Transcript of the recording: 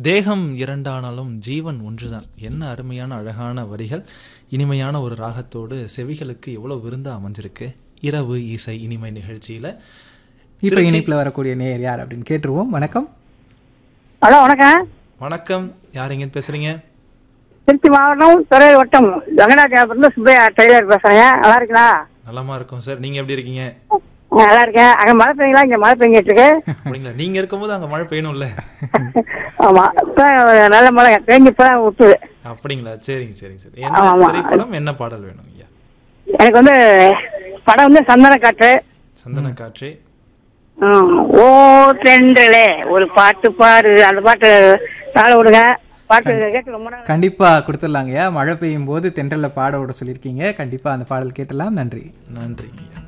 தேகம் இரண்டானாலும் ஜீவன் ஒன்றுதான் என்ன அருமையான அழகான வரிகள் இனிமையான ஒரு ராகத்தோடு செவிகளுக்கு எவ்வளவு விருந்தா அமைஞ்சிருக்கு இரவு இசை இனிமை நிகழ்ச்சியில இப்போ இணைப்பில் வரக்கூடிய நேயர் யார் அப்படின்னு கேட்டுருவோம் வணக்கம் ஹலோ வணக்கம் வணக்கம் யார் எங்க பேசுறீங்க திருச்சி மாவட்டம் துறை வட்டம் வெங்கடாச்சலபுரத்துல சுப்பையா டெய்லர் பேசுறேன் நல்லா இருக்கீங்களா நலமா இருக்கும் சார் நீங்க எப்படி இருக்கீங்க நல்லா இருக்கேன் அங்க மழை பெய்யுங்களா இங்க மழை பெஞ்சிட்டு இருக்கு அப்படிங்களா நீங்க இருக்கும்போது அங்க மழை பெய்யணும்ல ஆமா இப்ப நல்ல மழை பெஞ்சு இப்பதான் விட்டுது அப்படிங்களா சரிங்க சரிங்க சரி ஆமா, என்ன ஆமா. திரைப்படம் என்ன பாடல் வேணும் ஐயா எனக்கு வந்து படம் வந்து சந்தன காற்று சந்தன காற்றே ம், ஓ தென்றலே ஒரு பாட்டு பாடு அந்த பாட்டு தாழ விடுங்க பாட்டு கேட்டு ரொம்ப நாள் கண்டிப்பாக கொடுத்துடலாங்கய்யா மழை பெய்யும் போது தென்றலில் பாட விட சொல்லியிருக்கீங்க கண்டிப்பாக அந்த பாடல் கேட்டலாம் நன்றி நன்றி ஐயா